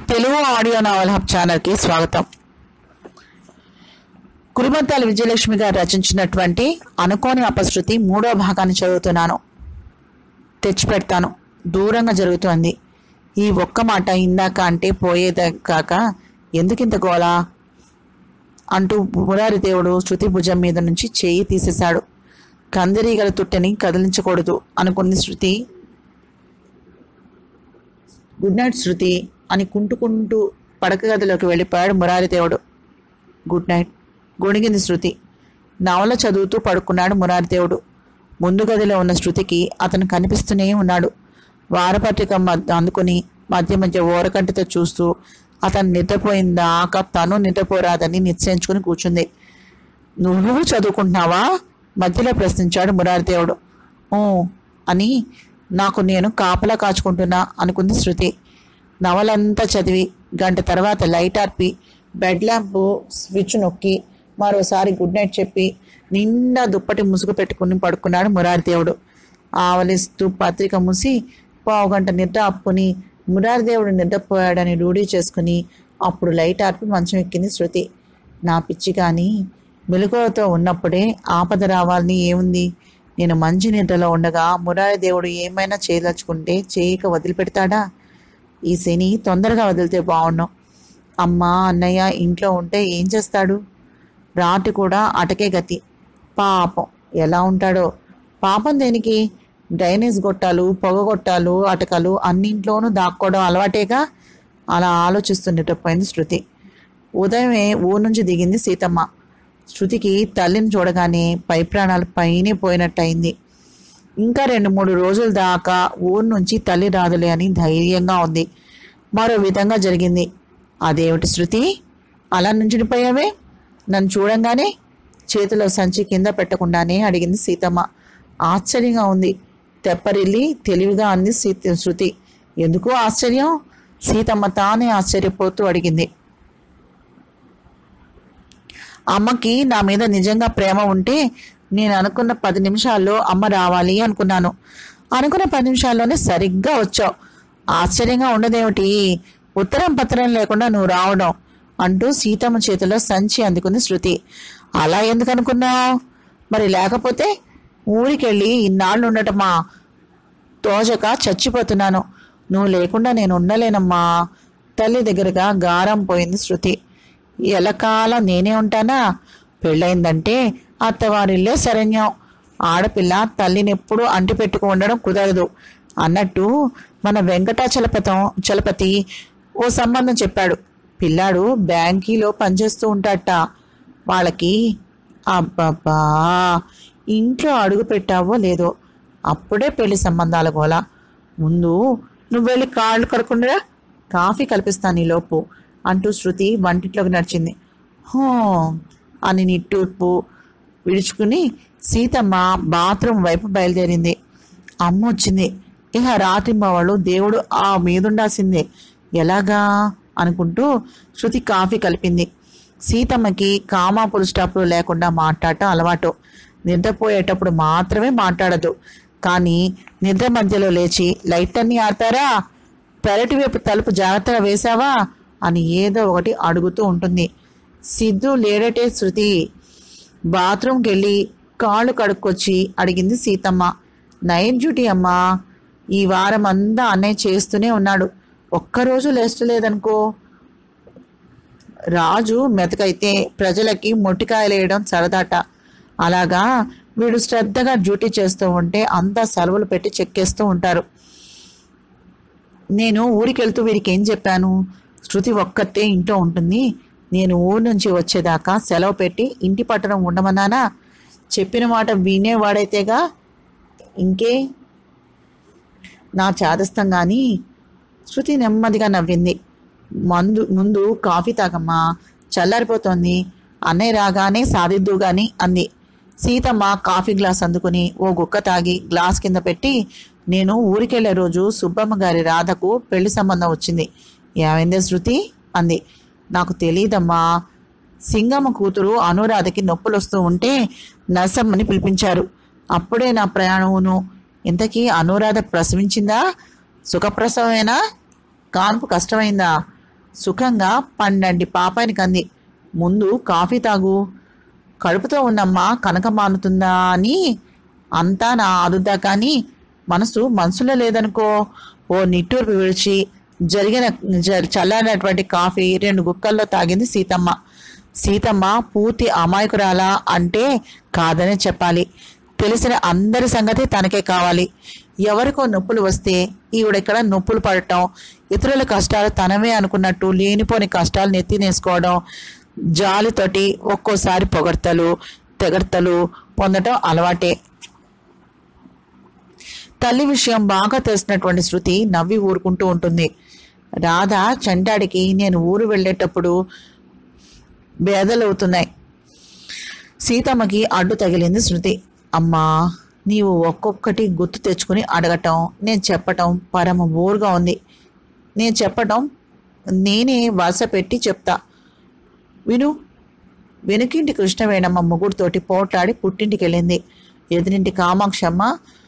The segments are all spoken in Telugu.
తెలుగు ఆడియో నావల్ హబ్ ఛానల్కి స్వాగతం కురిమంతాల విజయలక్ష్మి గారు రచించినటువంటి అనుకోని అపశృతి మూడో భాగాన్ని చదువుతున్నాను తెచ్చిపెడతాను దూరంగా జరుగుతోంది ఈ ఒక్క మాట ఇందాక అంటే పోయేదే కాక ఎందుకింత గోలా అంటూ మురారి దేవుడు శృతి భుజం మీద నుంచి చేయి తీసేశాడు కందిరీగల తుట్టెని కదిలించకూడదు అనుకుంది శృతి గుడ్ నైట్ శృతి అని కుంటుకుంటూ పడక గదిలోకి వెళ్ళిపోయాడు మురారి దేవుడు గుడ్ నైట్ గొణిగింది శృతి నవల చదువుతూ పడుకున్నాడు మురారి దేవుడు ముందు గదిలో ఉన్న శృతికి అతను కనిపిస్తూనే ఉన్నాడు వారపత్రిక మధ్య అందుకుని మధ్య మధ్య ఓరకంటితో చూస్తూ అతను నిద్రపోయిందాక తను నిద్రపోరాదని నిశ్చయించుకుని కూర్చుంది నువ్వు చదువుకుంటున్నావా మధ్యలో ప్రశ్నించాడు మురారిదేవుడు ఊ అని నాకు నేను కాపలా కాచుకుంటున్నా అనుకుంది శృతి నవలంతా చదివి గంట తర్వాత లైట్ ఆర్పి బెడ్ ల్యాంప్ స్విచ్ నొక్కి మరోసారి గుడ్ నైట్ చెప్పి నిండా దుప్పటి ముసుగు పెట్టుకుని పడుకున్నాడు మురారిదేవుడు ఆవలిస్తూ పత్రిక మూసి పావుగంట నిద్ర అప్పుని మురారిదేవుడు నిద్రపోయాడని రూఢీ చేసుకుని అప్పుడు లైట్ ఆర్పి మంచం ఎక్కింది శృతి నా పిచ్చి కానీ మెలకువతో ఉన్నప్పుడే ఆపద రావాలని ఏముంది నేను మంచి నిద్రలో ఉండగా మురారి దేవుడు ఏమైనా చేయదలుచుకుంటే చేయక వదిలిపెడతాడా ఈ శని తొందరగా వదిలితే బాగున్నాం అమ్మ అన్నయ్య ఇంట్లో ఉంటే ఏం చేస్తాడు రాటి కూడా అటకే గతి పాపం ఎలా ఉంటాడో పాపం దేనికి డ్రైనేజ్ గొట్టాలు పొగ గొట్టాలు అటకలు అన్నింట్లోనూ దాక్కోవడం అలవాటేగా అలా ఆలోచిస్తుండేటపోయింది శృతి ఉదయమే ఊరు నుంచి దిగింది సీతమ్మ శృతికి తల్లిని చూడగానే పై ప్రాణాలు పైనే పోయినట్టయింది ఇంకా రెండు మూడు రోజుల దాకా ఊరు నుంచి తల్లి రాదులే అని ధైర్యంగా ఉంది మరో విధంగా జరిగింది అదేమిటి శృతి అలా నుంచుడిపోయావే నన్ను చూడంగానే చేతిలో సంచి కింద పెట్టకుండానే అడిగింది సీతమ్మ ఆశ్చర్యంగా ఉంది తెప్పరిల్లి తెలివిగా అంది సీత శృతి ఎందుకు ఆశ్చర్యం సీతమ్మ తానే ఆశ్చర్యపోతూ అడిగింది అమ్మకి నా మీద నిజంగా ప్రేమ ఉంటే నేను అనుకున్న పది నిమిషాల్లో అమ్మ రావాలి అనుకున్నాను అనుకున్న పది నిమిషాల్లోనే సరిగ్గా వచ్చావు ఆశ్చర్యంగా ఉండదేమిటి ఉత్తరం పత్రం లేకుండా నువ్వు రావడం అంటూ సీతమ్మ చేతిలో సంచి అందుకుంది శృతి అలా ఎందుకు అనుకున్నావు మరి లేకపోతే ఊరికెళ్ళి ఇన్నాళ్ళు ఉండటమా తోజక చచ్చిపోతున్నాను నువ్వు లేకుండా నేను ఉండలేనమ్మా తల్లి దగ్గరగా గారం పోయింది శృతి ఎలకాలం నేనే ఉంటానా పెళ్ళయిందంటే అత్తవారిల్లే శరణ్యం ఆడపిల్ల తల్లిని ఎప్పుడు అంటి పెట్టుకు ఉండడం కుదరదు అన్నట్టు మన వెంకటాచలపతం చలపతి ఓ సంబంధం చెప్పాడు పిల్లాడు బ్యాంకీలో పనిచేస్తూ ఉంటాడట వాళ్ళకి అబ్బబ్బా ఇంట్లో అడుగు పెట్టావో లేదో అప్పుడే పెళ్లి సంబంధాల గోల ముందు నువ్వు వెళ్ళి కాళ్ళు కడుకుండరా కాఫీ కల్పిస్తాను ఈ లోపు అంటూ శృతి వంటింట్లోకి నడిచింది హో అని నిట్టూర్పు విడుచుకుని సీతమ్మ బాత్రూమ్ వైపు బయలుదేరింది అమ్మ వచ్చింది ఇక రాత్రి వాళ్ళు దేవుడు ఆ మీదుండాల్సిందే ఎలాగా అనుకుంటూ శృతి కాఫీ కలిపింది సీతమ్మకి కామా పుల్ స్టాప్లు లేకుండా మాట్లాడటం అలవాటు నిద్రపోయేటప్పుడు మాత్రమే మాట్లాడదు కానీ నిద్ర మధ్యలో లేచి లైట్ అన్ని ఆర్పారా పెరటి వైపు తలుపు జాగ్రత్తగా వేశావా అని ఏదో ఒకటి అడుగుతూ ఉంటుంది సిద్ధు లేడటే శృతి బాత్రూమ్కి వెళ్ళి కాళ్ళు కడుక్కొచ్చి అడిగింది సీతమ్మ నైట్ డ్యూటీ అమ్మా ఈ వారం అంతా అన్నయ్య చేస్తూనే ఉన్నాడు ఒక్కరోజు లేస్ట్ లేదనుకో రాజు మెతకైతే ప్రజలకి మొట్టికాయలేయడం సరదాట అలాగా వీడు శ్రద్ధగా డ్యూటీ చేస్తూ ఉంటే అంతా సెలవులు పెట్టి చెక్కేస్తూ ఉంటారు నేను ఊరికి వెళ్తూ వీరికి ఏం చెప్పాను శృతి ఒక్కతే ఇంట్లో ఉంటుంది నేను ఊరు నుంచి వచ్చేదాకా సెలవు పెట్టి ఇంటి పట్టణం ఉండమన్నానా చెప్పిన మాట వినేవాడైతేగా ఇంకే నా చాదస్తం కానీ శృతి నెమ్మదిగా నవ్వింది మందు ముందు కాఫీ తాగమ్మా చల్లారిపోతోంది అన్నయ్య రాగానే సాధిద్దు గాని అంది సీతమ్మ కాఫీ గ్లాస్ అందుకుని ఓ గుక్క తాగి గ్లాస్ కింద పెట్టి నేను ఊరికెళ్లే రోజు సుబ్బమ్మ గారి రాధకు పెళ్లి సంబంధం వచ్చింది ఏమైందే శృతి అంది నాకు తెలియదమ్మా సింగమ్మ కూతురు అనురాధకి నొప్పులు వస్తూ ఉంటే నర్సమ్మని పిలిపించారు అప్పుడే నా ప్రయాణమును ఇంతకీ అనురాధ ప్రసవించిందా సుఖప్రసవమేనా కాన్పు కష్టమైందా సుఖంగా పన్నెండు పాపానికి అంది ముందు కాఫీ తాగు కడుపుతో ఉన్నమ్మ కనక మానుతుందా అని అంతా నా ఆదుద్దా కానీ మనసు మనసులో లేదనుకో ఓ నిట్టూర్పు విడిచి జరిగిన జ- చల్లారినటువంటి కాఫీ రెండు గుక్కల్లో తాగింది సీతమ్మ సీతమ్మ పూర్తి అమాయకురాలా అంటే కాదనే చెప్పాలి తెలిసిన అందరి సంగతి తనకే కావాలి ఎవరికో నొప్పులు వస్తే ఈవిడెక్కడ నొప్పులు పడటం ఇతరుల కష్టాలు తనవే అనుకున్నట్టు లేనిపోని కష్టాలు నెత్తినేసుకోవడం జాలితోటి ఒక్కోసారి పొగడ్తలు తెగడ్తలు పొందటం అలవాటే తల్లి విషయం బాగా తెలిసినటువంటి శృతి నవ్వి ఊరుకుంటూ ఉంటుంది రాధ చంటాడికి నేను ఊరు వెళ్ళేటప్పుడు బేదలవుతున్నాయి సీతమ్మకి అడ్డు తగిలింది శృతి అమ్మా నీవు ఒక్కొక్కటి గుర్తు తెచ్చుకుని అడగటం నేను చెప్పటం పరమ బోరుగా ఉంది నేను చెప్పటం నేనే వరుస పెట్టి చెప్తా విను వెనుకింటి కృష్ణవేణమ్మ ముగ్గురితోటి పోట్లాడి పుట్టింటికి వెళ్ళింది ఎదురింటి కామాక్షమ్మ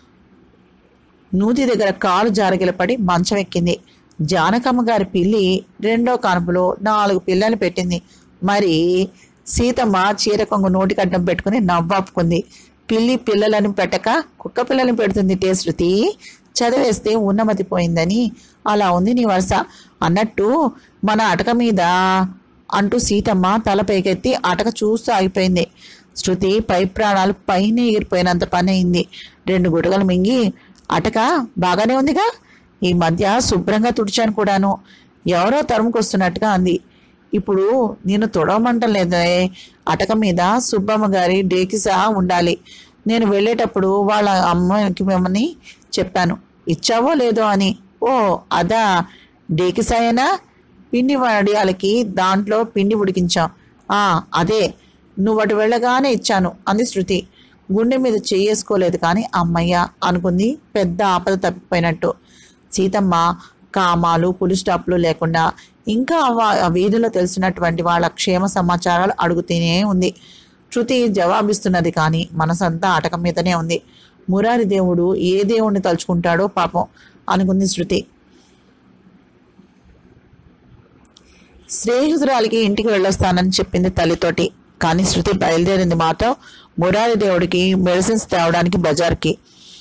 నూతి దగ్గర కాలు జారగిలపడి మంచం ఎక్కింది జానకమ్మ గారి పిల్లి రెండో కానుపులో నాలుగు పిల్లలు పెట్టింది మరి సీతమ్మ చీర కొంగు నోటికడ్డం పెట్టుకుని నవ్వాపుకుంది పిల్లి పిల్లలను పెట్టక కుక్క పిల్లలను పెడుతుంది టే శృతి చదివేస్తే ఉన్నమతి పోయిందని అలా ఉంది నీ వరుస అన్నట్టు మన అటక మీద అంటూ సీతమ్మ తల పైకెత్తి అటక చూస్తూ ఆగిపోయింది శృతి పై ప్రాణాలు పైన ఎగిరిపోయినంత పని అయింది రెండు గుడగలు మింగి అటక బాగానే ఉందిగా ఈ మధ్య శుభ్రంగా తుడిచాను కూడాను ఎవరో తరుముకొస్తున్నట్టుగా అంది ఇప్పుడు నేను తొడవమంటం లేదే అటక మీద సుబ్బమ్మ గారి డేకిసా ఉండాలి నేను వెళ్ళేటప్పుడు వాళ్ళ అమ్మకి మేమని చెప్పాను ఇచ్చావో లేదో అని ఓ అదా డేకిసాయేనా పిండి వడియాలకి దాంట్లో పిండి ఉడికించాం ఆ అదే నువ్వు అటు వెళ్ళగానే ఇచ్చాను అంది శృతి గుండె మీద చేసుకోలేదు కానీ అమ్మయ్య అనుకుంది పెద్ద ఆపద తప్పిపోయినట్టు సీతమ్మ కామాలు పులి స్టాప్లు లేకుండా ఇంకా వా- ఆ వీధిలో తెలిసినటువంటి వాళ్ళ క్షేమ సమాచారాలు అడుగుతూనే ఉంది శృతి జవాబిస్తున్నది కానీ మనసంతా ఆటకం మీదనే ఉంది మురారి దేవుడు ఏ దేవుణ్ణి తలుచుకుంటాడో పాపం అనుకుంది శృతి స్నేహితురాలికి ఇంటికి వెళ్ళొస్తానని చెప్పింది తల్లితోటి కానీ శృతి బయలుదేరింది మాత్రం మురారి దేవుడికి మెడిసిన్స్ తేవడానికి బజార్కి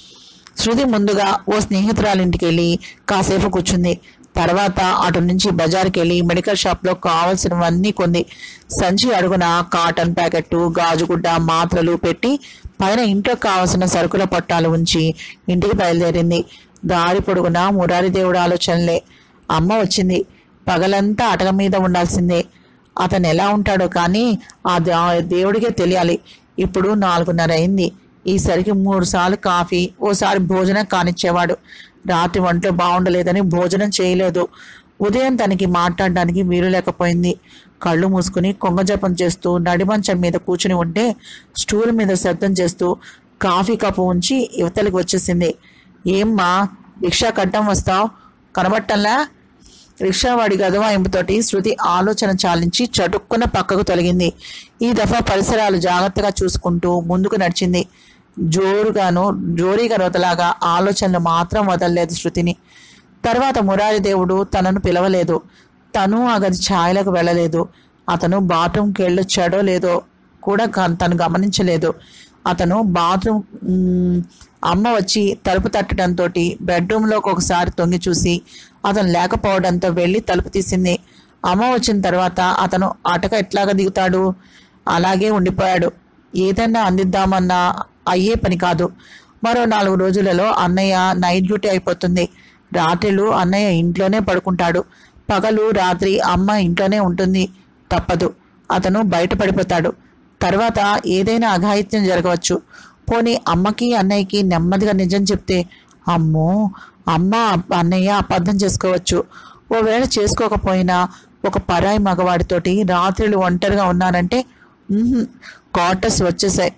శృతి ముందుగా ఓ స్నేహితురాలి ఇంటికి వెళ్ళి కాసేపు కూర్చుంది తర్వాత అటు నుంచి బజార్కి వెళ్ళి మెడికల్ షాప్లో కావాల్సినవన్నీ కొంది సంచి అడుగున కాటన్ ప్యాకెట్ గాజుగుడ్డ మాత్రలు పెట్టి పైన ఇంట్లో కావాల్సిన సరుకుల పట్టాలు ఉంచి ఇంటికి బయలుదేరింది దారి పొడుగున మురారి దేవుడు ఆలోచనలే అమ్మ వచ్చింది పగలంతా అటక మీద ఉండాల్సిందే అతను ఎలా ఉంటాడో కానీ ఆ దా- దేవుడికే తెలియాలి ఇప్పుడు నాలుగున్నర అయింది ఈసరికి మూడు సార్లు కాఫీ ఓసారి భోజనం కానిచ్చేవాడు రాత్రి వంట బాగుండలేదని భోజనం చేయలేదు ఉదయం తనకి మాట్లాడడానికి వీలు లేకపోయింది కళ్ళు మూసుకుని కొంగజపం చేస్తూ నడిమంచం మీద కూర్చుని ఉంటే స్టూల్ మీద శబ్దం చేస్తూ కాఫీ కప్పు ఉంచి యువతలకు వచ్చేసింది ఏమ్మా రిక్షా కట్టం వస్తావు కనబట్టంలా రిక్షావాడి గదవాయింపుతోటి శృతి ఆలోచన చాలించి చటుక్కున పక్కకు తొలగింది ఈ దఫా పరిసరాలు జాగ్రత్తగా చూసుకుంటూ ముందుకు నడిచింది జోరుగాను జోరీగా రొతలాగా ఆలోచనలు మాత్రం వదలలేదు శృతిని తర్వాత మురారి దేవుడు తనను పిలవలేదు తను ఆ గది ఛాయలకు వెళ్ళలేదు అతను బాత్రూమ్కి వెళ్ళొచ్చాడో లేదో కూడా క- తను గమనించలేదు అతను బాత్రూమ్ మ్, అమ్మ వచ్చి తలుపు తట్టడంతో బెడ్రూమ్లోకి ఒకసారి తొంగి చూసి అతను లేకపోవడంతో వెళ్ళి తలుపు తీసింది అమ్మ వచ్చిన తర్వాత అతను అటక ఎట్లాగా దిగుతాడు అలాగే ఉండిపోయాడు ఏదన్నా అందిద్దామన్నా అయ్యే పని కాదు మరో నాలుగు రోజులలో అన్నయ్య నైట్ డ్యూటీ అయిపోతుంది రాత్రిలు అన్నయ్య ఇంట్లోనే పడుకుంటాడు పగలు రాత్రి అమ్మ ఇంట్లోనే ఉంటుంది తప్పదు అతను బయటపడిపోతాడు తర్వాత ఏదైనా అఘాయిత్యం జరగవచ్చు పోనీ అమ్మకి అన్నయ్యకి నెమ్మదిగా నిజం చెప్తే అమ్మో అమ్మ అన్నయ్య అబద్ధం చేసుకోవచ్చు ఓవేళ చేసుకోకపోయినా ఒక పరాయి మగవాడితోటి రాత్రులు ఒంటరిగా ఉన్నానంటే క్వార్టర్స్ వచ్చేసాయి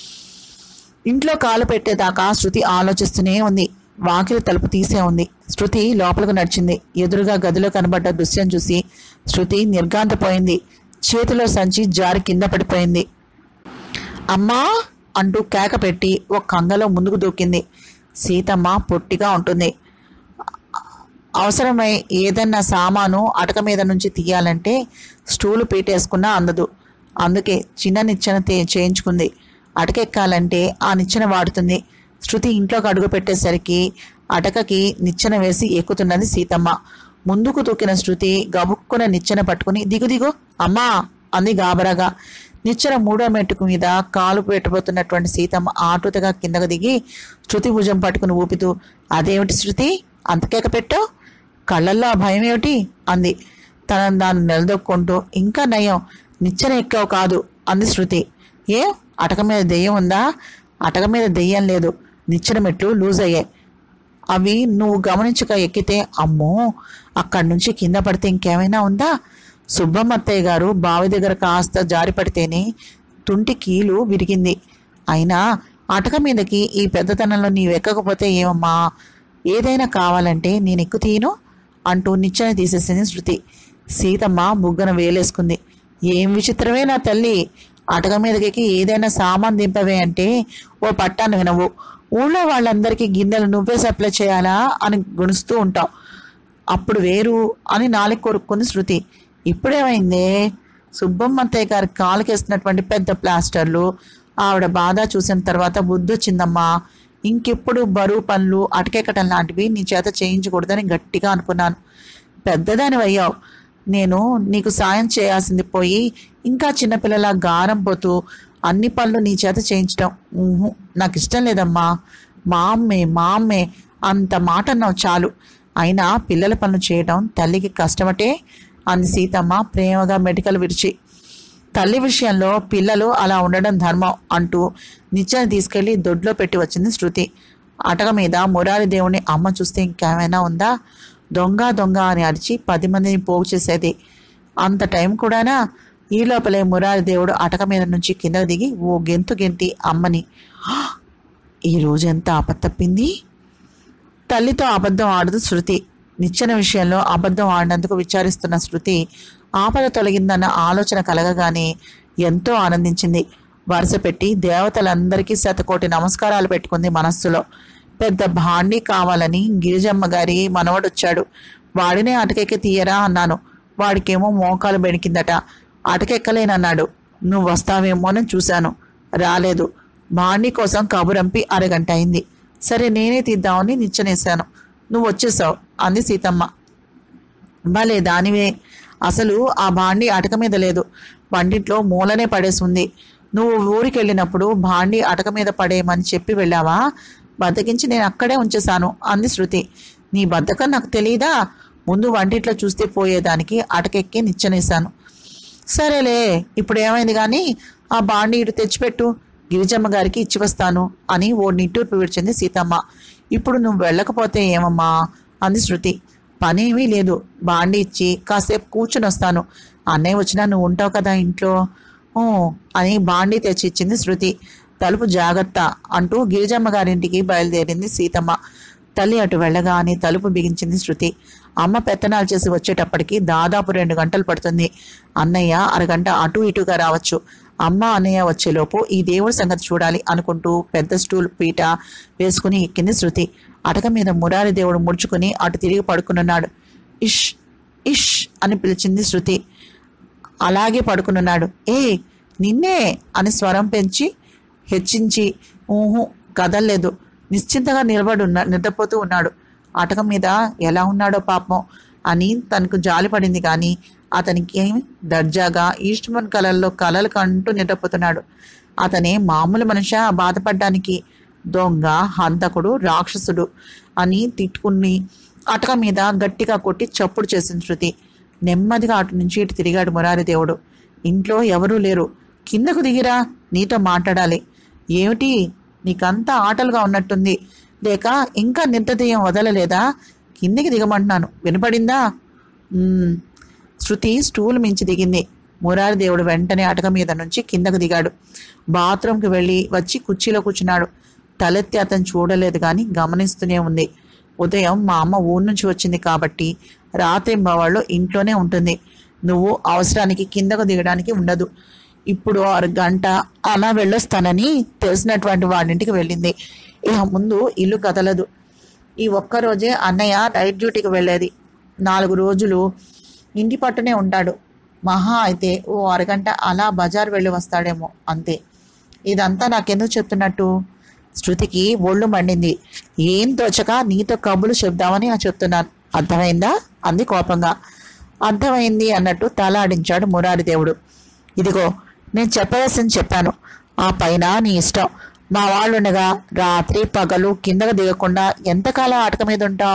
ఇంట్లో కాలు పెట్టేదాకా శృతి ఆలోచిస్తూనే ఉంది వాకిలి తలుపు తీసే ఉంది శృతి లోపలికి నడిచింది ఎదురుగా గదిలో కనబడ్డ దృశ్యం చూసి శృతి నిర్గాంతపోయింది చేతిలో సంచి జారి కింద పడిపోయింది అమ్మా అంటూ కేక పెట్టి ఒక కంగలో ముందుకు దూకింది సీతమ్మ పొట్టిగా ఉంటుంది అవసరమై ఏదన్నా సామాను అటక మీద నుంచి తీయాలంటే స్టూలు పీటేసుకున్నా అందదు అందుకే చిన్న నిచ్చెన తే- చేయించుకుంది అటకెక్కాలంటే ఆ నిచ్చెన వాడుతుంది శృతి ఇంట్లోకి అడుగు పెట్టేసరికి అటకకి నిచ్చెన వేసి ఎక్కుతున్నది సీతమ్మ ముందుకు తూకిన శృతి గబుక్కున నిచ్చెన పట్టుకుని దిగు దిగు అమ్మా అంది గాబరాగా నిచ్చెన మూడో మెట్టుకు మీద కాలు పెట్టబోతున్నటువంటి సీతమ్మ ఆటుతగా కిందకు దిగి శృతి భుజం పట్టుకుని ఊపితూ అదేమిటి శృతి అంతకేక పెట్టావు కళ్ళల్లో ఆ భయం ఏమిటి అంది తనను దాన్ని నిలదొక్కుంటూ ఇంకా నయం నిచ్చెన ఎక్కావు కాదు అంది శృతి ఏ అటక మీద దెయ్యం ఉందా అటక మీద దెయ్యం లేదు నిచ్చెన మెట్లు లూజ్ అయ్యాయి అవి నువ్వు గమనించక ఎక్కితే అమ్మో అక్కడి నుంచి కింద పడితే ఇంకేమైనా ఉందా సుబ్బమ్మత్తయ్య గారు బావి దగ్గర కాస్త జారి పడితేనే తుంటి కీలు విరిగింది అయినా అటక మీదకి ఈ పెద్దతనంలో నీవు ఎక్కకపోతే ఏమమ్మా ఏదైనా కావాలంటే నేను ఎక్కు తీను అంటూ నిచ్చెన తీసేసింది శృతి సీతమ్మ బుగ్గన వేలేసుకుంది ఏం విచిత్రమే నా తల్లి అటక మీదకి ఏదైనా సామాన్ దింపవే అంటే ఓ పట్టాను వినవు ఊళ్ళో వాళ్ళందరికీ గిన్నెలు నువ్వే సప్లై చేయాలా అని గుణుస్తూ ఉంటావు అప్పుడు వేరు అని నాలుగు కొరుక్కుంది శృతి ఇప్పుడేమైందే సుబ్బమ్మత్తయ్య గారి కాలుకేస్తున్నటువంటి పెద్ద ప్లాస్టర్లు ఆవిడ బాధ చూసిన తర్వాత బుద్ధి వచ్చిందమ్మా ఇంకెప్పుడు బరువు పనులు అటకెక్కటం లాంటివి నీ చేత చేయించకూడదని గట్టిగా అనుకున్నాను పెద్దదాని అయ్యావు నేను నీకు సాయం చేయాల్సింది పోయి ఇంకా చిన్నపిల్లల గారం పోతూ అన్ని పనులు నీ చేత చేయించడం ఊహు, నాకు ఇష్టం లేదమ్మా మా అమ్మే మా అమ్మే అంత మాట అన్నావు చాలు అయినా పిల్లల పనులు చేయడం తల్లికి కష్టమటే అంది సీతమ్మ ప్రేమగా మెడికల్ విడిచి తల్లి విషయంలో పిల్లలు అలా ఉండడం ధర్మం అంటూ నిచ్చెన తీసుకెళ్లి దొడ్లో పెట్టి వచ్చింది శృతి అటక మీద మురారి దేవుని అమ్మ చూస్తే ఇంకేమైనా ఉందా దొంగ దొంగ అని అరిచి పది మందిని పోగు చేసేది అంత టైం కూడానా ఈ లోపలే మురారి దేవుడు అటక మీద నుంచి కింద దిగి ఓ గెంతు గెంతి అమ్మని "హా! ఈ రోజు ఎంత ఆపత్తప్పింది తల్లితో అబద్ధం ఆడదు శృతి నిచ్చెన విషయంలో అబద్ధం ఆడినందుకు విచారిస్తున్న శృతి ఆపద తొలగిందన్న ఆలోచన కలగగానే ఎంతో ఆనందించింది వరుస పెట్టి దేవతలందరికీ శతకోటి నమస్కారాలు పెట్టుకుంది మనస్సులో పెద్ద భాండి కావాలని గిరిజమ్మ గారి మనవడొచ్చాడు వాడినే అటకెక్కి తీయరా అన్నాను వాడికేమో మోకాలు బెణికిందట అటకెక్కలేనన్నాడు నువ్వు వస్తావేమోనని చూశాను రాలేదు భాండి కోసం కబురంపి అరగంట అయింది సరే నేనే తీద్దామని నిచ్చనేశాను నువ్వు వచ్చేసావు అంది సీతమ్మ భలే దానివే అసలు ఆ భాండి అటక మీద లేదు వంటింట్లో మూలనే పడేసి ఉంది నువ్వు ఊరికి వెళ్ళినప్పుడు భాండి అటక మీద పడేయమని చెప్పి వెళ్ళావా బద్దకించి నేను అక్కడే ఉంచేశాను అంది శృతి నీ బద్దకం నాకు తెలియదా ముందు వంటింట్లో చూస్తే పోయేదానికి అటకెక్కి నిచ్చనేశాను సరేలే ఇప్పుడు ఏమైంది కానీ ఆ బాండి ఇటు తెచ్చిపెట్టు గిరిజమ్మ గారికి ఇచ్చి వస్తాను అని ఓ నిట్టూర్పు విడిచింది సీతమ్మ ఇప్పుడు నువ్వు వెళ్ళకపోతే ఏమమ్మా అంది శృతి పనేమీ లేదు బాండి ఇచ్చి కాసేపు కూర్చుని వస్తాను అన్నయ్య వచ్చినా నువ్వు ఉంటావు కదా ఇంట్లో "ఊ" అని బాండి తెచ్చి ఇచ్చింది శృతి తలుపు జాగ్రత్త అంటూ గిరిజమ్మ గారింటికి బయలుదేరింది సీతమ్మ తల్లి అటు వెళ్ళగానే తలుపు బిగించింది శృతి అమ్మ పెత్తనాలు చేసి వచ్చేటప్పటికి దాదాపు రెండు గంటలు పడుతుంది అన్నయ్య అరగంట అటు ఇటుగా రావచ్చు అమ్మ అన్నయ్య వచ్చేలోపు ఈ దేవుడి సంగతి చూడాలి అనుకుంటూ పెద్ద స్టూల్ పీట వేసుకుని ఎక్కింది శృతి అటక మీద మురారి దేవుడు ముడుచుకుని అటు తిరిగి పడుకునున్నాడు ఇష్ ఇష్ అని పిలిచింది శృతి అలాగే పడుకునున్నాడు ఏ నిన్నే అని స్వరం పెంచి హెచ్చించి ఊహు కదల్లేదు నిశ్చింతగా నిలబడి ఉన్న నిద్రపోతూ ఉన్నాడు అటక మీద ఎలా ఉన్నాడో పాపం అని తనకు జాలిపడింది కానీ అతనికి ఏమి దర్జాగా ఈస్ట్మన్ కలర్లో కలలు కంటూ నిద్రపోతున్నాడు అతనే మామూలు మనిషి బాధపడ్డానికి దొంగ హంతకుడు రాక్షసుడు అని తిట్టుకుని అటక మీద గట్టిగా కొట్టి చప్పుడు చేసింది శృతి నెమ్మదిగా అటు నుంచి ఇటు తిరిగాడు మురారి దేవుడు ఇంట్లో ఎవరూ లేరు కిందకు దిగిరా నీతో మాట్లాడాలి ఏమిటి నీకంతా ఆటలుగా ఉన్నట్టుంది లేక ఇంకా నిద్రదీయం వదలలేదా కిందికి దిగమంటున్నాను వినపడిందా "మ్మ్." శృతి స్టూల్ మించి దిగింది మురారి దేవుడు వెంటనే అటక మీద నుంచి కిందకు దిగాడు బాత్రూంకి వెళ్ళి వచ్చి కుర్చీలో కూర్చున్నాడు తలెత్తి అతను చూడలేదు కానీ గమనిస్తూనే ఉంది ఉదయం మా అమ్మ ఊరు నుంచి వచ్చింది కాబట్టి రాత్రి వాళ్ళు ఇంట్లోనే ఉంటుంది నువ్వు అవసరానికి కిందకు దిగడానికి ఉండదు ఇప్పుడు ఆరు గంట అలా వెళ్ళొస్తానని తెలిసినటువంటి వాడింటికి వెళ్ళింది ఇక ముందు ఇల్లు కదలదు ఈ ఒక్క రోజే అన్నయ్య నైట్ డ్యూటీకి వెళ్ళేది నాలుగు రోజులు ఇంటి పట్టునే ఉంటాడు మహా అయితే ఓ అరగంట అలా బజార్ వెళ్ళి వస్తాడేమో అంతే ఇదంతా నాకెందుకు చెప్తున్నట్టు శృతికి ఒళ్ళు మండింది ఏం తోచక నీతో కబులు చెప్దామని ఆ చెప్తున్నాను అర్థమైందా అంది కోపంగా అర్థమైంది అన్నట్టు తల ఆడించాడు మురారి దేవుడు ఇదిగో నేను చెప్పవలసింది చెప్పాను ఆ పైన నీ ఇష్టం మా వాళ్ళు ఉండగా రాత్రి పగలు కిందకు దిగకుండా ఎంతకాలం ఆటక మీద ఉంటావు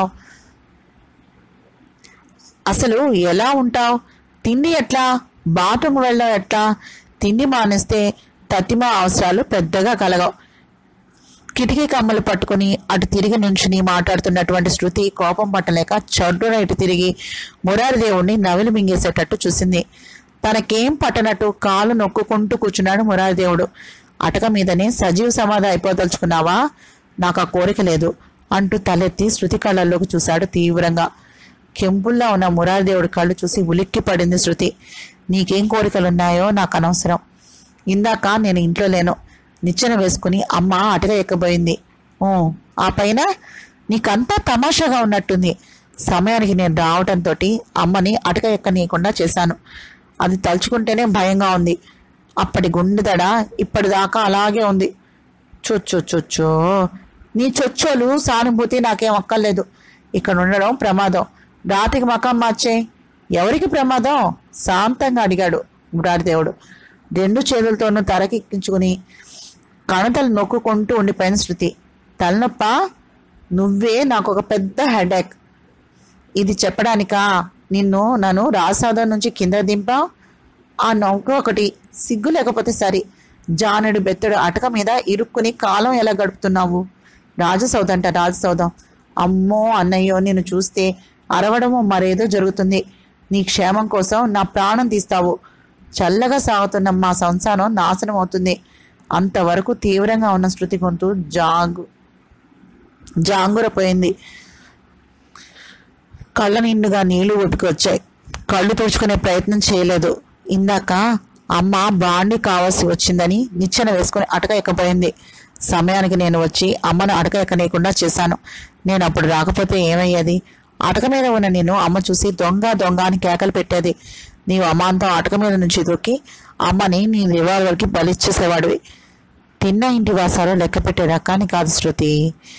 అసలు ఎలా ఉంటావు తిండి ఎట్లా బాత్రూమ్ వెళ్ళడం ఎట్లా తిండి మానేస్తే తత్తిమా అవసరాలు పెద్దగా కలగవు కిటికీ కమ్మలు పట్టుకుని అటు తిరిగి నుంచుని మాట్లాడుతున్నటువంటి శృతి కోపం పట్టలేక చడ్డున ఇటు తిరిగి మురారి దేవుణ్ణి నవిలి మింగేసేటట్టు చూసింది తనకేం పట్టనట్టు కాలు నొక్కుకుంటూ కూర్చున్నాడు మురారి దేవుడు అటక మీదనే సజీవ సమాధి అయిపోదలుచుకున్నావా నాకు ఆ కోరిక లేదు అంటూ తలెత్తి శృతి కళ్ళల్లోకి చూశాడు తీవ్రంగా కెంపుల్లా ఉన్న మురారి దేవుడి కళ్ళు చూసి ఉలిక్కి పడింది శృతి నీకేం కోరికలున్నాయో నాకు అనవసరం ఇందాక నేను ఇంట్లో లేను నిచ్చెన వేసుకుని అమ్మ అటక ఎక్కబోయింది ఓ ఆ పైన నీకంతా తమాషాగా ఉన్నట్టుంది సమయానికి నేను రావటంతో అమ్మని అటక ఎక్కనీయకుండా చేశాను అది తలుచుకుంటేనే భయంగా ఉంది అప్పటి గుండెదడ ఇప్పటిదాకా అలాగే ఉంది చొచ్చొచ్చొచ్చో నీ చొచ్చోలు సానుభూతి నాకేం అక్కర్లేదు ఇక్కడ ఉండడం ప్రమాదం రాత్రికి మకం మార్చే ఎవరికి ప్రమాదం శాంతంగా అడిగాడు మురారిదేవుడు రెండు చేతులతోనూ తలకెక్కించుకుని కణతలు నొక్కుకుంటూ ఉండిపోయిన శృతి తలనొప్ప నువ్వే నాకు ఒక పెద్ద హెడేక్ ఇది చెప్పడానికా నిన్ను నన్ను రాజసాదం నుంచి కింద దింపావు ఆ నౌక ఒకటి సిగ్గు లేకపోతే సరి జానుడు బెత్తడు అటక మీద ఇరుక్కుని కాలం ఎలా గడుపుతున్నావు రాజసౌదంట రాజసౌదం అమ్మో అన్నయ్యో నిన్ను చూస్తే అరవడమో మరేదో జరుగుతుంది నీ క్షేమం కోసం నా ప్రాణం తీస్తావు చల్లగా సాగుతున్న మా సంసారం నాశనం అవుతుంది అంతవరకు తీవ్రంగా ఉన్న శృతి గొంతు జాగు జాంగురపోయింది కళ్ళ నిండుగా నీళ్లు వచ్చాయి కళ్ళు తుడుచుకునే ప్రయత్నం చేయలేదు ఇందాక అమ్మ బాండి కావాల్సి వచ్చిందని నిచ్చెన వేసుకుని అటక ఎక్కబోయింది సమయానికి నేను వచ్చి అమ్మను అటక ఎక్కనీయకుండా చేశాను నేను అప్పుడు రాకపోతే ఏమయ్యేది అటక మీద ఉన్న నేను అమ్మ చూసి దొంగ దొంగ అని కేకలు పెట్టేది నీవు అమ్మాంతం అటక మీద నుంచి దొక్కి అమ్మని నీ రివాల్వర్కి బలిచ్చేసేవాడివి తిన్న ఇంటి వాసాలు లెక్క పెట్టే రకాన్ని కాదు శృతి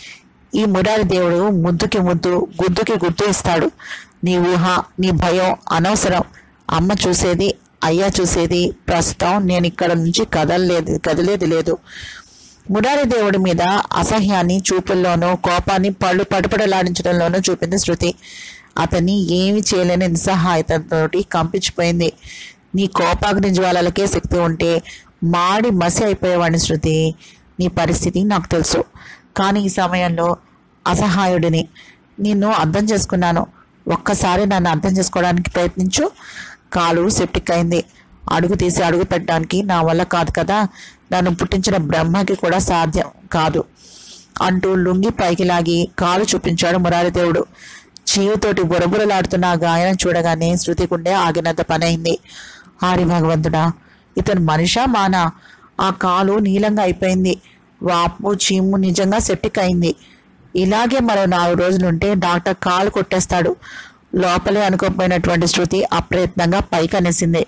ఈ మురారి దేవుడు ముద్దుకి ముద్దు గుద్దుకి గుర్తు ఇస్తాడు నీ ఊహ నీ భయం అనవసరం అమ్మ చూసేది అయ్యా చూసేది ప్రస్తుతం నేను ఇక్కడ నుంచి కదలలేదు కదిలేది లేదు మురారి దేవుడి మీద అసహ్యాన్ని చూపుల్లోనూ కోపాన్ని పళ్ళు పడుపడలాడించడంలోనూ చూపింది శృతి అతన్ని ఏమి చేయలేని నిస్సహాయతతోటి కంపించిపోయింది నీ కోపాగ్ని జ్వాలలకే శక్తి ఉంటే మాడి మసి అయిపోయేవాడిని శృతి నీ పరిస్థితి నాకు తెలుసు కానీ ఈ సమయంలో అసహాయుడిని నిన్ను అర్థం చేసుకున్నాను ఒక్కసారి నన్ను అర్థం చేసుకోవడానికి ప్రయత్నించు కాలు సెప్టిక్ అయింది అడుగు తీసి అడుగు పెట్టడానికి నా వల్ల కాదు కదా నన్ను పుట్టించిన బ్రహ్మకి కూడా సాధ్యం కాదు అంటూ లుంగి పైకి లాగి కాలు చూపించాడు మురారిదేవుడు చీవుతోటి బురబురలాడుతున్న ఆ గాయం చూడగానే శృతి గుండె ఆగినంత పనైంది ఆరి భగవంతుడా ఇతను మనిషా మానా ఆ కాలు నీలంగా అయిపోయింది వాపు చీము నిజంగా సెప్టిక్ అయింది ఇలాగే మరో నాలుగు రోజులుంటే డాక్టర్ కాలు కొట్టేస్తాడు లోపలే అనుకోపోయినటువంటి శృతి అప్రయత్నంగా పైకి అనేసింది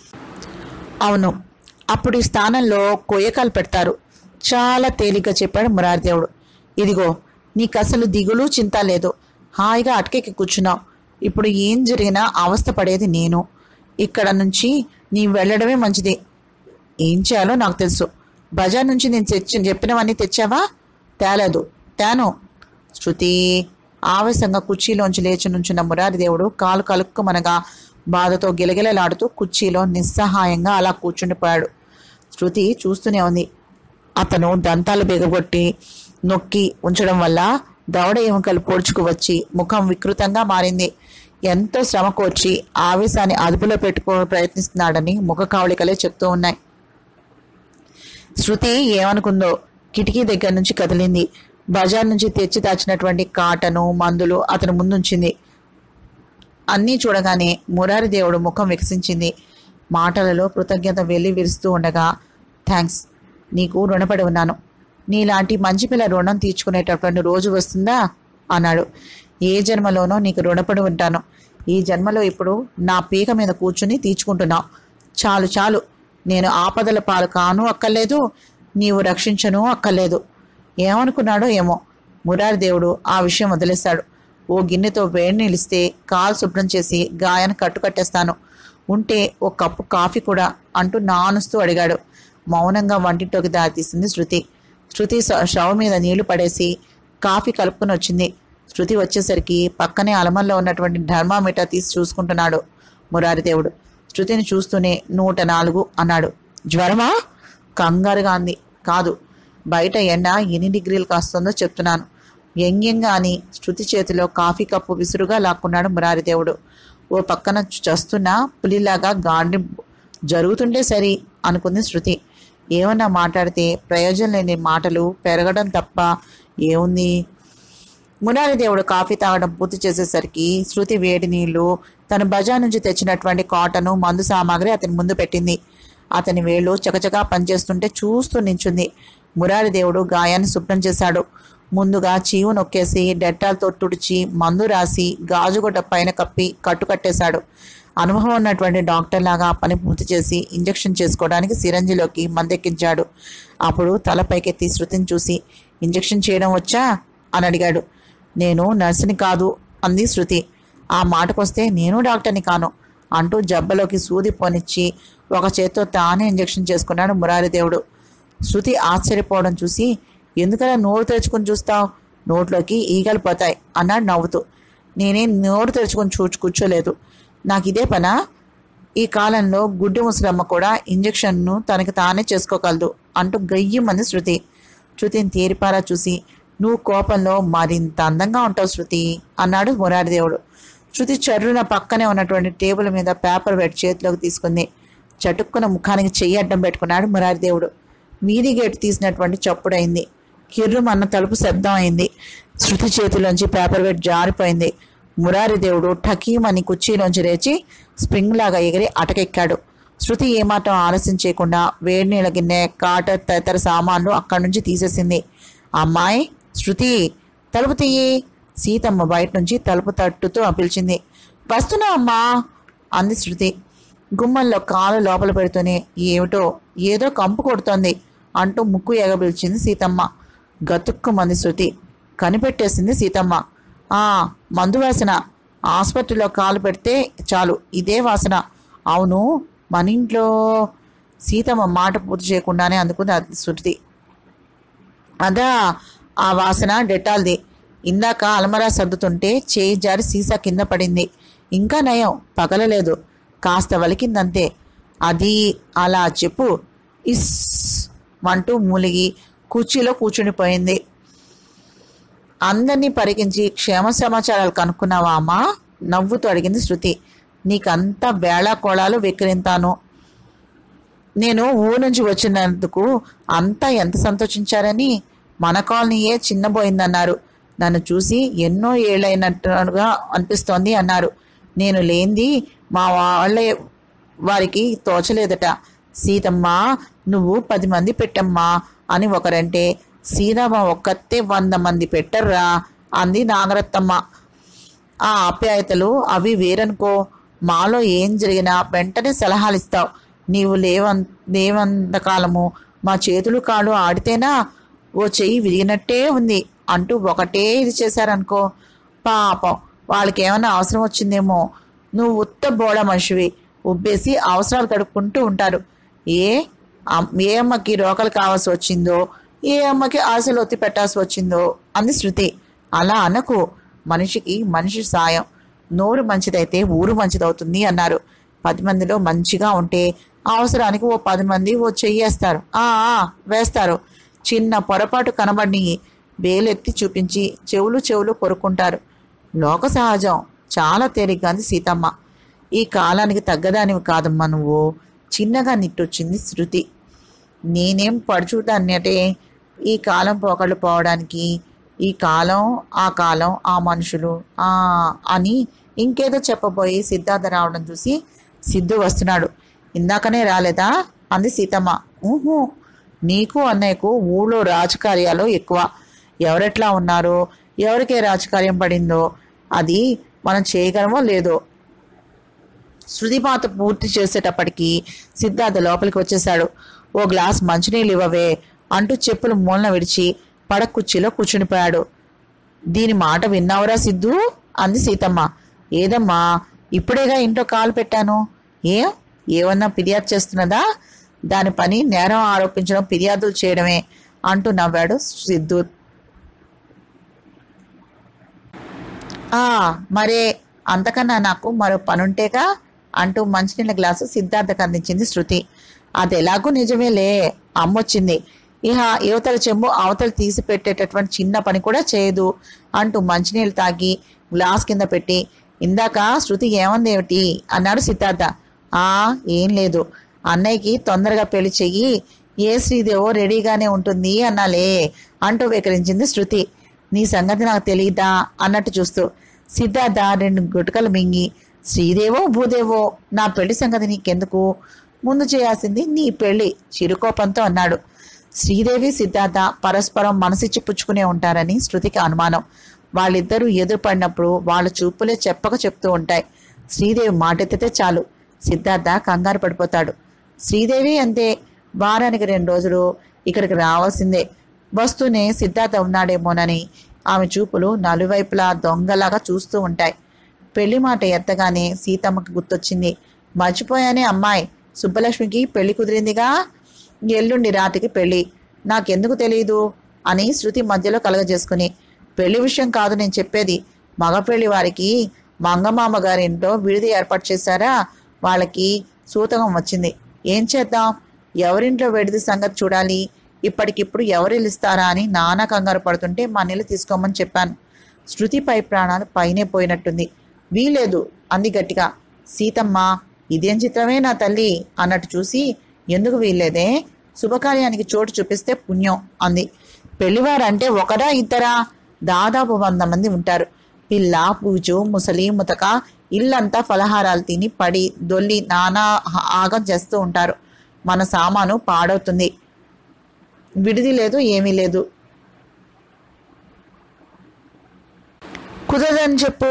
అవును అప్పుడు ఈ స్థానంలో కొయ్యకాలు పెడతారు చాలా తేలిగ్గా చెప్పాడు మురారిదేవుడు ఇదిగో నీకు అసలు దిగులు చింత లేదు హాయిగా అటకెక్కి కూర్చున్నావు ఇప్పుడు ఏం జరిగినా అవస్థ పడేది నేను ఇక్కడ నుంచి నీ వెళ్ళడమే మంచిది ఏం చేయాలో నాకు తెలుసు బజార్ నుంచి నేను తెచ్చి చెప్పినవన్నీ తెచ్చావా తేలేదు తేను శృతి ఆవేశంగా కుర్చీలోంచి లేచి నుంచున్న మురారిదేవుడు కాలు కలుక్కుమనగా బాధతో గిలగిలలాడుతూ కుర్చీలో నిస్సహాయంగా అలా కూర్చుండిపోయాడు శృతి చూస్తూనే ఉంది అతను దంతాలు బిగగొట్టి నొక్కి ఉంచడం వల్ల దవడ ఎముకలు పొడుచుకు వచ్చి ముఖం వికృతంగా మారింది ఎంతో శ్రమ కోర్చి ఆవేశాన్ని అదుపులో పెట్టుకో ప్రయత్నిస్తున్నాడని ముఖ కావళికలే చెప్తూ ఉన్నాయి శృతి ఏమనుకుందో కిటికీ దగ్గర నుంచి కదిలింది బజార్ నుంచి తెచ్చి దాచినటువంటి కాటను మందులు అతను ముందుంచింది అన్నీ చూడగానే మురారి దేవుడు ముఖం వికసించింది మాటలలో కృతజ్ఞత వెళ్ళి విరుస్తూ ఉండగా థ్యాంక్స్ నీకు రుణపడి ఉన్నాను నీలాంటి మంచి పిల్ల రుణం తీర్చుకునేటటువంటి రోజు వస్తుందా అన్నాడు ఏ జన్మలోనో నీకు రుణపడి ఉంటాను ఈ జన్మలో ఇప్పుడు నా పీక మీద కూర్చుని తీర్చుకుంటున్నావు చాలు చాలు నేను ఆపదల పాలు కాను అక్కర్లేదు నీవు రక్షించను అక్కర్లేదు ఏమనుకున్నాడో ఏమో మురారి దేవుడు ఆ విషయం వదిలేశాడు ఓ గిన్నెతో వేడి నిలిస్తే కాలు శుభ్రం చేసి గాయాన్ని కట్టుకట్టేస్తాను ఉంటే ఓ కప్పు కాఫీ కూడా అంటూ నానుస్తూ అడిగాడు మౌనంగా వంటింట్లోకి దారితీసింది శృతి శృతి స- స్టవ్ మీద నీళ్లు పడేసి కాఫీ కలుపుకొని వచ్చింది శృతి వచ్చేసరికి పక్కనే అలమల్లో ఉన్నటువంటి థర్మామీటర్ తీసి చూసుకుంటున్నాడు మురారిదేవుడు శృతిని చూస్తూనే నూట నాలుగు అన్నాడు జ్వరమా కంగారుగా అంది కాదు బయట ఎండ ఎన్ని డిగ్రీలు కాస్తుందో చెప్తున్నాను వ్యంగ్యంగా అని శృతి చేతిలో కాఫీ కప్పు విసురుగా లాక్కున్నాడు మురారిదేవుడు ఓ పక్కన చస్తున్న పులిలాగా గాండి జరుగుతుంటే సరి అనుకుంది శృతి ఏమన్నా మాట్లాడితే ప్రయోజనం లేని మాటలు పెరగడం తప్ప ఏముంది మురారిదేవుడు కాఫీ తాగడం పూర్తి చేసేసరికి శృతి వేడి నీళ్లు తన బజార్ నుంచి తెచ్చినటువంటి కాటను మందు సామాగ్రి అతని ముందు పెట్టింది అతని వేళ్ళు చకచకా పనిచేస్తుంటే చూస్తూ నించుంది మురారిదేవుడు గాయాన్ని శుభ్రం చేశాడు ముందుగా చీవు నొక్కేసి డెట్టాలతో తుడిచి మందు రాసి గాజుగొడ్డ పైన కప్పి కట్టుకట్టేశాడు అనుభవం ఉన్నటువంటి డాక్టర్ లాగా ఆ పని పూర్తి చేసి ఇంజెక్షన్ చేసుకోవడానికి సిరంజిలోకి మందెక్కించాడు అప్పుడు తల పైకెత్తి శృతిని చూసి ఇంజెక్షన్ చేయడం వచ్చా అని అడిగాడు నేను నర్సుని కాదు అంది శృతి ఆ మాటకొస్తే నేను డాక్టర్ని కాను అంటూ జబ్బలోకి సూది పోనిచ్చి ఒక చేత్తో తానే ఇంజెక్షన్ చేసుకున్నాడు మురారిదేవుడు శృతి ఆశ్చర్యపోవడం చూసి ఎందుకలా నోరు తెరుచుకుని చూస్తావు నోట్లోకి ఈగలు పోతాయి అన్నాడు నవ్వుతూ నేనేం నోరు తెరుచుకొని చూచి కూర్చోలేదు నాకు ఇదే పనా ఈ కాలంలో గుడ్డి ముసలమ్మ కూడా ఇంజెక్షన్ను తనకి తానే చేసుకోగలదు అంటూ గయ్యమంది శృతి శృతిని తేరిపారా చూసి నువ్వు కోపంలో మరింత అందంగా ఉంటావు శృతి అన్నాడు మురారిదేవుడు శృతి చర్రున పక్కనే ఉన్నటువంటి టేబుల్ మీద పేపర్ పెట్టి చేతిలోకి తీసుకుంది చటుక్కున ముఖానికి చెయ్యి అడ్డం పెట్టుకున్నాడు మురారిదేవుడు మీది గేటు తీసినటువంటి చప్పుడైంది కిర్రుమన్న తలుపు శబ్దం అయింది శృతి చేతిలోంచి పేపర్ వెయిట్ జారిపోయింది మురారిదేవుడు ఠకీమని కుర్చీలోంచి లేచి స్ప్రింగ్ లాగా ఎగిరి అటకెక్కాడు శృతి ఏమాత్రం ఆలస్యం చేయకుండా వేడి నీళ్ళ గిన్నె కాటర్ తదితర సామాన్లు అక్కడి నుంచి తీసేసింది అమ్మాయి శృతి తలుపు తీయి సీతమ్మ బయట నుంచి తలుపు తట్టుతూ పిలిచింది వస్తున్నా అమ్మా అంది శృతి గుమ్మంలో కాలు లోపల పెడుతూనే ఏమిటో ఏదో కంపు కొడుతోంది అంటూ ముక్కు ఎగబిల్చింది సీతమ్మ గతుక్కు మంది శృతి కనిపెట్టేసింది సీతమ్మ ఆ మందు వాసన ఆసుపత్రిలో కాలు పెడితే చాలు ఇదే వాసన అవును మన ఇంట్లో సీతమ్మ మాట పూర్తి చేయకుండానే అందుకుంది అది శృతి అదా ఆ వాసన డెటాల్ది ఇందాక అలమరా సర్దుతుంటే చేయి జారి సీసా కింద పడింది ఇంకా నయం పగలలేదు కాస్త వలికిందంతే అది అలా చెప్పు ఇస్ అంటూ మూలిగి కుర్చీలో కూర్చునిపోయింది అందరినీ పరికించి క్షేమ సమాచారాలు కనుక్కున్నావా అమ్మా నవ్వుతూ అడిగింది శృతి నీకంతా వేళా కోళాలు వెక్కిరింతాను నేను ఊరు నుంచి వచ్చినందుకు అంతా ఎంత సంతోషించారని మన కాలనీయే చిన్నబోయిందన్నారు నన్ను చూసి ఎన్నో ఏళ్ళైనట్టుగా అనిపిస్తోంది అన్నారు నేను లేంది మా వాళ్ళ వారికి తోచలేదట సీతమ్మ నువ్వు పది మంది పెట్టమ్మా అని ఒకరంటే సీతమ్మ ఒక్కతే వంద మంది పెట్టర్రా అంది నాగరత్తమ్మ ఆ ఆప్యాయతలు అవి వేరనుకో మాలో ఏం జరిగినా వెంటనే సలహాలు ఇస్తావు నీవు లేవన్ లేవంతకాలము మా చేతులు కాళ్ళు ఆడితేనా ఓ చెయ్యి విరిగినట్టే ఉంది అంటూ ఒకటే ఇది చేశారనుకో పాపం వాళ్ళకి ఏమైనా అవసరం వచ్చిందేమో నువ్వు ఉత్త బోడ మనిషివి ఉబ్బేసి అవసరాలు గడుపుకుంటూ ఉంటారు ఏ అమ్- ఏ అమ్మకి రోకలు కావాల్సి వచ్చిందో ఏ అమ్మకి ఆశలు ఒత్తి పెట్టాల్సి వచ్చిందో అంది శృతి అలా అనకు మనిషికి మనిషి సాయం నోరు మంచిదైతే ఊరు మంచిదవుతుంది అన్నారు పది మందిలో మంచిగా ఉంటే అవసరానికి ఓ పది మంది ఓ చెయ్యేస్తారు ఆ ఆ, వేస్తారు చిన్న పొరపాటు కనబడి వేలెత్తి చూపించి చెవులు చెవులు కొరుక్కుంటారు లోక సహజం చాలా తేలిగ్గా అంది సీతమ్మ ఈ కాలానికి తగ్గదానివి కాదమ్మా నువ్వు చిన్నగా నిట్టొచ్చింది శృతి నేనేం పడుచుదాన్నటే ఈ కాలం పోకళ్ళు పోవడానికి ఈ కాలం ఆ కాలం ఆ మనుషులు ఆ అని ఇంకేదో చెప్పబోయి సిద్ధార్థ రావడం చూసి సిద్ధు వస్తున్నాడు ఇందాకనే రాలేదా అంది సీతమ్మ ఊహు నీకు అన్నయ్యకు ఊళ్ళో రాజకార్యాలు ఎక్కువ ఎవరెట్లా ఉన్నారు ఎవరికే రాజకార్యం పడిందో అది మనం చేయగలమో లేదో శృతిపాత పూర్తి చేసేటప్పటికి సిద్ధార్థ లోపలికి వచ్చేశాడు ఓ గ్లాస్ మంచినీళ్ళు ఇవ్వవే అంటూ చెప్పులు మూలన విడిచి పడక కుర్చీలో కూర్చునిపోయాడు దీని మాట విన్నావురా సిద్ధు అంది సీతమ్మ ఏదమ్మా ఇప్పుడేగా ఇంట్లో కాలు పెట్టాను ఏం ఏమన్నా ఫిర్యాదు చేస్తున్నదా దాని పని నేరం ఆరోపించడం ఫిర్యాదులు చేయడమే అంటూ నవ్వాడు సిద్ధు ఆ మరే అంతకన్నా నాకు మరో పనుంటేగా అంటూ మంచినీళ్ళ గ్లాసు సిద్ధార్థకు అందించింది శృతి అది ఎలాగూ నిజమేలే అమ్మొచ్చింది ఇహ యువతల చెంబు అవతల తీసి పెట్టేటటువంటి చిన్న పని కూడా చేయదు అంటూ మంచినీళ్ళు తాగి గ్లాస్ కింద పెట్టి ఇందాక శృతి ఏమంది ఏమిటి అన్నాడు సిద్ధార్థ ఆ ఏం లేదు అన్నయ్యకి తొందరగా పెళ్లి చెయ్యి ఏ శ్రీదేవో రెడీగానే ఉంటుంది అన్నాలే అంటూ వికరించింది శృతి నీ సంగతి నాకు తెలియదా అన్నట్టు చూస్తూ సిద్ధార్థ రెండు గుటకలు మింగి శ్రీదేవో భూదేవో నా పెళ్లి సంగతి నీకెందుకు ముందు చేయాల్సింది నీ పెళ్లి చిరుకోపంతో అన్నాడు శ్రీదేవి సిద్ధార్థ పరస్పరం మనసిచ్చి పుచ్చుకునే ఉంటారని శృతికి అనుమానం వాళ్ళిద్దరూ ఎదురుపడినప్పుడు వాళ్ళ చూపులే చెప్పక చెప్తూ ఉంటాయి శ్రీదేవి మాటెత్తితే చాలు సిద్ధార్థ కంగారు పడిపోతాడు శ్రీదేవి అంతే వారానికి రెండు రోజులు ఇక్కడికి రావాల్సిందే వస్తూనే సిద్ధార్థ ఉన్నాడేమోనని ఆమె చూపులు నలువైపులా దొంగలాగా చూస్తూ ఉంటాయి పెళ్లి మాట ఎత్తగానే సీతమ్మకి గుర్తొచ్చింది మర్చిపోయానే అమ్మాయి సుబ్బలక్ష్మికి పెళ్లి కుదిరిందిగా ఎల్లుండి రాత్రికి పెళ్లి నాకెందుకు తెలియదు అని శృతి మధ్యలో కలగజేసుకుని పెళ్లి విషయం కాదు నేను చెప్పేది మగ పెళ్లి వారికి మంగమామ గారింట్లో విడిది ఏర్పాటు చేశారా వాళ్ళకి సూతకం వచ్చింది ఏం చేద్దాం ఎవరింట్లో విడిది సంగతి చూడాలి ఇప్పటికిప్పుడు ఎవరిల్లు ఇస్తారా అని నానా కంగారు పడుతుంటే మా నీళ్ళు తీసుకోమని చెప్పాను శృతి పై ప్రాణాలు పైనే పోయినట్టుంది వీలేదు అంది గట్టిగా సీతమ్మ ఇదేం చిత్రమే నా తల్లి అన్నట్టు చూసి ఎందుకు వీల్లేదే శుభకార్యానికి చోటు చూపిస్తే పుణ్యం అంది పెళ్లివారంటే ఒకరా ఇద్దరా దాదాపు వంద మంది ఉంటారు పిల్ల పూజు ముసలి ముతక ఇల్లంతా ఫలహారాలు తిని పడి దొల్లి నానా ఆగం చేస్తూ ఉంటారు మన సామాను పాడవుతుంది విడిది లేదు ఏమీ లేదు కుదరదని చెప్పు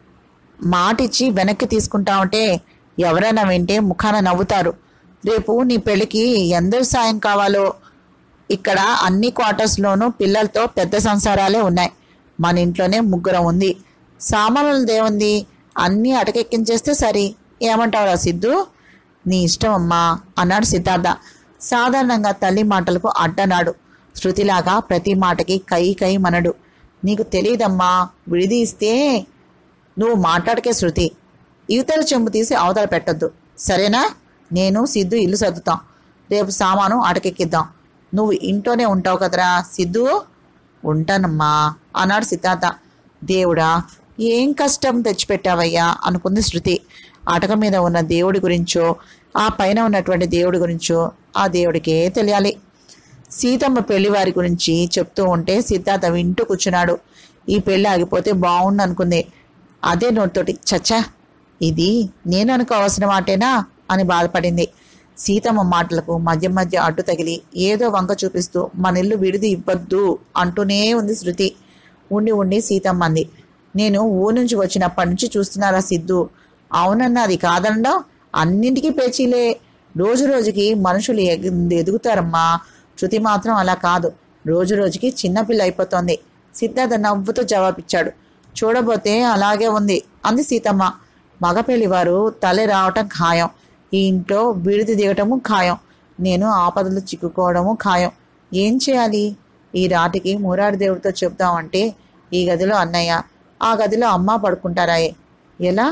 మాటిచ్చి వెనక్కి తీసుకుంటామంటే ఎవరైనా వింటే ముఖాన నవ్వుతారు రేపు నీ పెళ్ళికి ఎందరు సాయం కావాలో ఇక్కడ అన్ని క్వార్టర్స్లోనూ పిల్లలతో పెద్ద సంసారాలే ఉన్నాయి మన ఇంట్లోనే ముగ్గురం ఉంది సామాన్లు దేవుంది అన్నీ అటకెక్కించేస్తే సరి ఏమంటావురా సిద్ధు నీ ఇష్టం అమ్మా అన్నాడు సిద్ధార్థ సాధారణంగా తల్లి మాటలకు అడ్డనాడు శృతిలాగా ప్రతి మాటకి కై కై మనడు నీకు తెలియదమ్మా విడిది ఇస్తే నువ్వు మాట్లాడకే శృతి యువతల చెంబు తీసి అవతల పెట్టొద్దు సరేనా నేను సిద్ధు ఇల్లు సర్దుతాం రేపు సామాను అటకెక్కిద్దాం నువ్వు ఇంట్లోనే ఉంటావు కదరా సిద్ధు ఉంటానమ్మా అన్నాడు సిద్ధార్థ దేవుడా ఏం కష్టం తెచ్చిపెట్టావయ్యా అనుకుంది శృతి అటక మీద ఉన్న దేవుడి గురించో ఆ పైన ఉన్నటువంటి దేవుడి గురించో ఆ దేవుడికే తెలియాలి సీతమ్మ పెళ్లివారి గురించి చెప్తూ ఉంటే సిద్ధార్థ వింటూ కూర్చున్నాడు ఈ పెళ్లి ఆగిపోతే బాగుండు అనుకుంది అదే నోటితోటి చచ్చా ఇది నేను అనుకోవాల్సిన మాటేనా అని బాధపడింది సీతమ్మ మాటలకు మధ్య మధ్య అడ్డు తగిలి ఏదో వంక చూపిస్తూ మన ఇల్లు విడిది ఇవ్వద్దు అంటూనే ఉంది శృతి ఉండి ఉండి సీతమ్మ అంది నేను ఊరు నుంచి వచ్చినప్పటి నుంచి చూస్తున్నారా సిద్ధు అవునన్నా అది కాదనడం అన్నింటికీ పేచీలే రోజు రోజుకి మనుషులు ఎగ్- ఎదుగుతారమ్మా శృతి మాత్రం అలా కాదు రోజు రోజుకి చిన్నపిల్ల అయిపోతోంది సిద్ధార్థ నవ్వుతూ జవాబిచ్చాడు చూడబోతే అలాగే ఉంది అంది సీతమ్మ మగపెళ్లి వారు తలే రావటం ఖాయం ఈ ఇంట్లో విడిది దిగటము ఖాయం నేను ఆపదలు చిక్కుకోవడము ఖాయం ఏం చేయాలి ఈ రాటికి మూరారి దేవుడితో చెప్దామంటే ఈ గదిలో అన్నయ్య ఆ గదిలో అమ్మ పడుకుంటారాయే ఎలా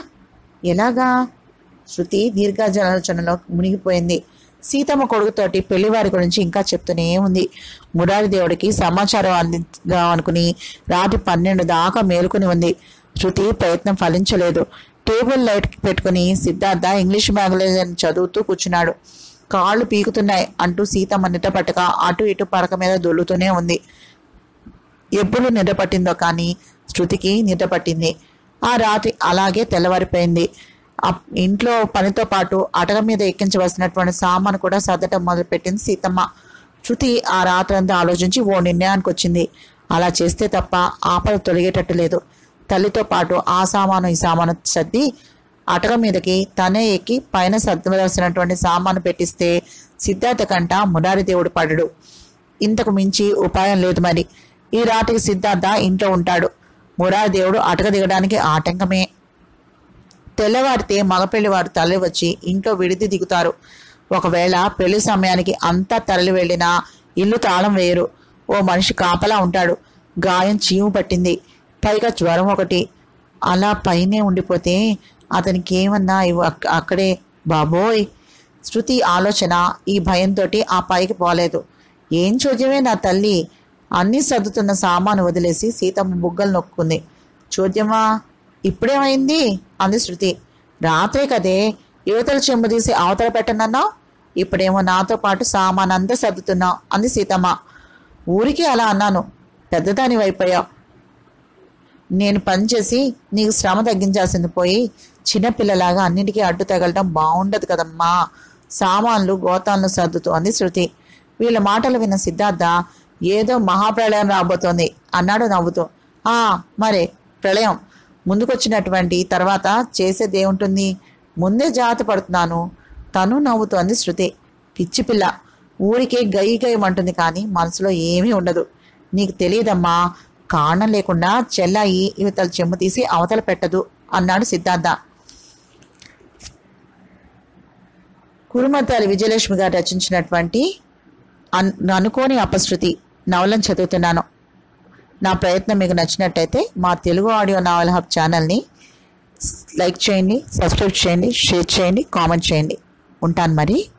ఎలాగా శృతి దీర్ఘాలోచనలో మునిగిపోయింది సీతమ్మ కొడుకుతోటి పెళ్లివారి గురించి ఇంకా చెప్తూనే ఉంది మురారి దేవుడికి సమాచారం అందిద్దాం అనుకుని రాత్రి పన్నెండు దాకా మేలుకుని ఉంది శృతి ప్రయత్నం ఫలించలేదు టేబుల్ లైట్ పెట్టుకుని సిద్ధార్థ ఇంగ్లీష్ మ్యాగజైన్ చదువుతూ కూర్చున్నాడు కాళ్ళు పీకుతున్నాయి అంటూ సీతమ్మ నిద్రపట్టక అటు ఇటు పరక మీద దొల్లుతూనే ఉంది ఎప్పుడు నిద్ర పట్టిందో కానీ శృతికి నిద్ర పట్టింది ఆ రాత్రి అలాగే తెల్లవారిపోయింది అప్- ఇంట్లో పనితో పాటు అటక మీద ఎక్కించవలసినటువంటి సామాను కూడా సర్దటం మొదలుపెట్టింది సీతమ్మ శృతి ఆ రాత్రంతా ఆలోచించి ఓ నిర్ణయానికి వచ్చింది అలా చేస్తే తప్ప ఆపద తొలగేటట్టు లేదు తల్లితో పాటు ఆ సామాను ఈ సామాను సర్ది అటక మీదకి తనే ఎక్కి పైన సర్దవలసినటువంటి సామాను పెట్టిస్తే సిద్ధార్థ కంట మురారి దేవుడు పడడు ఇంతకు మించి ఉపాయం లేదు మరి ఈ రాత్రికి సిద్ధార్థ ఇంట్లో ఉంటాడు మురారి దేవుడు అటక దిగడానికి ఆటంకమే తెల్లవారితే మగపెళ్లి వారు తల్లి వచ్చి ఇంట్లో విడిది దిగుతారు ఒకవేళ పెళ్లి సమయానికి అంతా తరలి వెళ్ళినా ఇల్లు తాళం వేయరు ఓ మనిషి కాపలా ఉంటాడు గాయం చీము పట్టింది పైగా జ్వరం ఒకటి అలా పైనే ఉండిపోతే అతనికి ఏమన్నా ఇవ్వ అక్- అక్కడే బాబోయ్ శృతి ఆలోచన ఈ భయంతో ఆ పైకి పోలేదు ఏం చూద్యమే నా తల్లి అన్నీ సర్దుతున్న సామాను వదిలేసి సీతమ్మ బుగ్గలు నొక్కుంది చూద్యమా ఇప్పుడేమైంది అంది శృతి రాత్రే కదే యువతల చెంబు తీసి అవతల పెట్టనన్నావు ఇప్పుడేమో నాతో పాటు సామాన్ అంతా సర్దుతున్నావు అంది సీతమ్మ ఊరికి అలా అన్నాను పెద్దదాని అయిపోయావు నేను పనిచేసి నీకు శ్రమ తగ్గించాల్సింది పోయి చిన్నపిల్లలాగా అన్నిటికీ అడ్డు తగలటం బాగుండదు కదమ్మా సామాన్లు గోతాలను సర్దుతూ అంది శృతి వీళ్ళ మాటలు విన్న సిద్ధార్థ ఏదో మహాప్రళయం రాబోతోంది అన్నాడు నవ్వుతూ ఆ మరే ప్రళయం ముందుకొచ్చినటువంటి తర్వాత చేసేది ఏముంటుంది ముందే జాగ్రత్త పడుతున్నాను తను నవ్వుతూ అంది శృతి పిచ్చి పిల్ల ఊరికే గై గయమంటుంది కానీ మనసులో ఏమీ ఉండదు నీకు తెలియదమ్మా కారణం లేకుండా చెల్లాయి యువతల చెమ్ము తీసి అవతల పెట్టదు అన్నాడు సిద్ధార్థ కురుమతాలి విజయలక్ష్మి గారు రచించినటువంటి అన్ అనుకోని అపశృతి నవలను చదువుతున్నాను నా ప్రయత్నం మీకు నచ్చినట్టయితే మా తెలుగు ఆడియో నావల్ హబ్ ఛానల్ని లైక్ చేయండి సబ్స్క్రైబ్ చేయండి షేర్ చేయండి కామెంట్ చేయండి ఉంటాను మరి